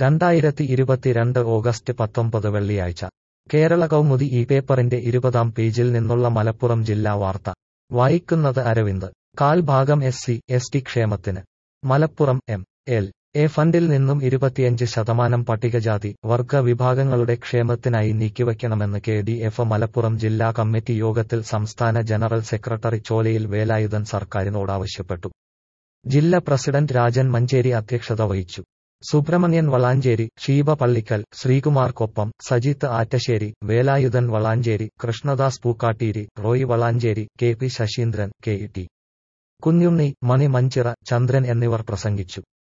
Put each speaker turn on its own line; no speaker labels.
രണ്ടായിരത്തി ഇരുപത്തിരണ്ട് ഓഗസ്റ്റ് പത്തൊമ്പത് വെള്ളിയാഴ്ച കേരള കൗമുദി ഈ പേപ്പറിന്റെ ഇരുപതാം പേജിൽ നിന്നുള്ള മലപ്പുറം ജില്ലാ വാർത്ത വായിക്കുന്നത് അരവിന്ദ് കാൽ ഭാഗം എസ് സി എസ് ടി ക്ഷേമത്തിന് മലപ്പുറം എം എൽ എ ഫണ്ടിൽ നിന്നും ഇരുപത്തിയഞ്ച് ശതമാനം പട്ടികജാതി വർഗ വിഭാഗങ്ങളുടെ ക്ഷേമത്തിനായി നീക്കിവയ്ക്കണമെന്ന് കെ ഡി എഫ് മലപ്പുറം ജില്ലാ കമ്മിറ്റി യോഗത്തിൽ സംസ്ഥാന ജനറൽ സെക്രട്ടറി ചോലയിൽ വേലായുധൻ സർക്കാരിനോട് ആവശ്യപ്പെട്ടു ജില്ലാ പ്രസിഡന്റ് രാജൻ മഞ്ചേരി അധ്യക്ഷത വഹിച്ചു സുബ്രഹ്മണ്യൻ വളാഞ്ചേരി ഷീബ പള്ളിക്കൽ ശ്രീകുമാർക്കൊപ്പം Sajith Attassery Velayudhan Valanchery Krishnadas Pookkattiri Roy Valanchery K P Sasheendran K T Kunhunni Mani Manchira Chandran എന്നിവർ പ്രസംഗിച്ചു